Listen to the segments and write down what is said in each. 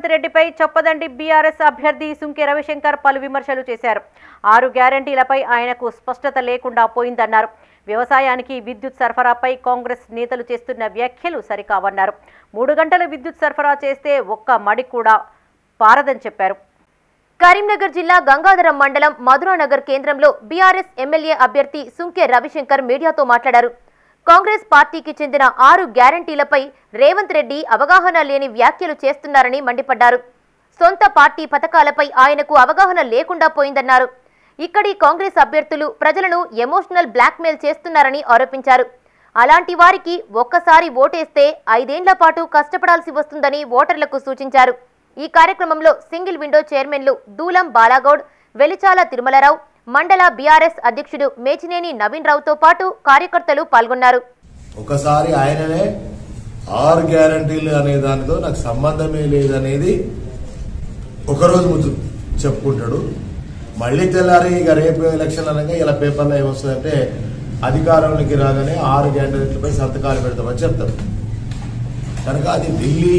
రేవంత్ రెడ్డిపై చొప్పదండి బీఆర్ఎస్ అభ్యర్థి సుంకె రవిశంకర్ పలు విమర్శలు చేశారు ఆరు గ్యారంటీలపై ఆయనకు స్పష్టత లేకుండా పోయిందన్నారు వ్యవసాయానికి విద్యుత్ సరఫరాపై కాంగ్రెస్ నేతలు చేస్తున్న వ్యాఖ్యలు సరికావన్నారు మూడు గంటల విద్యుత్ సరఫరా చేస్తే ఒక్క మడి కూడా పారదని చెప్పారు కరీంనగర్ జిల్లా గంగాధరం మండలం మధురానగర్ కేంద్రంలో బీఆర్ఎస్ ఎమ్మెల్యే అభ్యర్థి సుంకె రవిశంకర్ మీడియాతో మాట్లాడారు కాంగ్రెస్ పార్టీకి చెందిన ఆరు గ్యారంటీలపై రేవంత్ రెడ్డి అవగాహన లేని వ్యాఖ్యలు చేస్తున్నారని మండిపడ్డారు సొంత పార్టీ పథకాలపై ఆయనకు అవగాహన లేకుండా పోయిందన్నారు ఇక్కడి కాంగ్రెస్ అభ్యర్థులు ప్రజలను ఎమోషనల్ బ్లాక్మెయిల్ చేస్తున్నారని ఆరోపించారు అలాంటి వారికి ఒక్కసారి ఓటేస్తే ఐదేండ్ల పాటు కష్టపడాల్సి వస్తుందని ఓటర్లకు సూచించారు ఈ కార్యక్రమంలో సింగిల్ విండో చైర్మన్లు దూలం బాలాగౌడ్ వెలిచాల తిరుమలరావు మండల బీఆర్ఎస్ అధ్యక్షుడు మేచినేని నవీన్ రావుతో పాటు కార్యకర్తలు పాల్గొన్నారు ఒకసారి ఆయననే ఆరు గ్యారంటీలు అనే దానితో నాకు సంబంధమే లేదనేది ఒకరోజు ముందు చెప్పుకుంటాడు మళ్ళీ తెల్లారి ఇక రేపు ఎలక్షన్ అనగా ఇలా పేపర్లో ఏమొస్తుందంటే అధికారంలోకి రాగానే ఆరు గ్యారంటీలపై సంతకాలు పెడతామని చెప్తారు కనుక అది ఢిల్లీ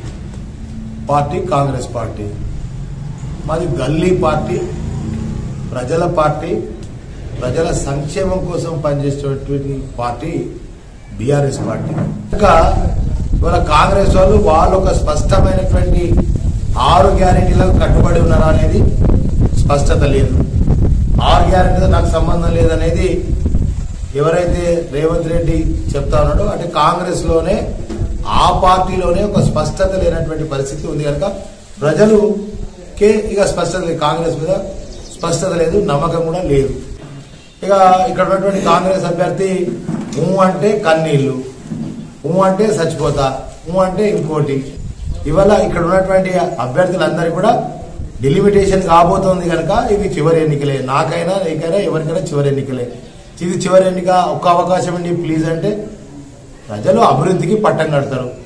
పార్టీ కాంగ్రెస్ పార్టీ మాది గల్లీ పార్టీ ప్రజల పార్టీ ప్రజల సంక్షేమం కోసం పనిచేసేటువంటి పార్టీ బీఆర్ఎస్ పార్టీ ఇంకా ఇవాళ కాంగ్రెస్ వాళ్ళు వాళ్ళు ఒక స్పష్టమైనటువంటి ఆరు గ్యారెంటీలకు కట్టుబడి ఉన్నారా అనేది స్పష్టత లేదు ఆరు గ్యారెంటీతో నాకు సంబంధం లేదనేది ఎవరైతే రేవంత్ రెడ్డి చెప్తా ఉన్నాడో అంటే కాంగ్రెస్ లోనే ఆ పార్టీలోనే ఒక స్పష్టత లేనటువంటి పరిస్థితి ఉంది కనుక ప్రజలు కే ఇక స్పష్టత లేదు కాంగ్రెస్ మీద స్పష్టత లేదు నమ్మకం కూడా లేదు ఇక ఇక్కడ ఉన్నటువంటి కాంగ్రెస్ అభ్యర్థి ఊ అంటే కన్నీళ్లు ఊ అంటే చచ్చిపోతా ఊ అంటే ఇంకోటి ఇవాళ ఇక్కడ ఉన్నటువంటి అభ్యర్థులందరికీ కూడా డిలిమిటేషన్ కాబోతోంది కనుక ఇవి చివరి ఎన్నికలే నాకైనా నీకైనా ఎవరికైనా చివరి ఎన్నికలే ఇది చివరి ఎన్నిక ఒక్క అవకాశం అండి ప్లీజ్ అంటే ప్రజలు అభివృద్ధికి పట్టం కడతారు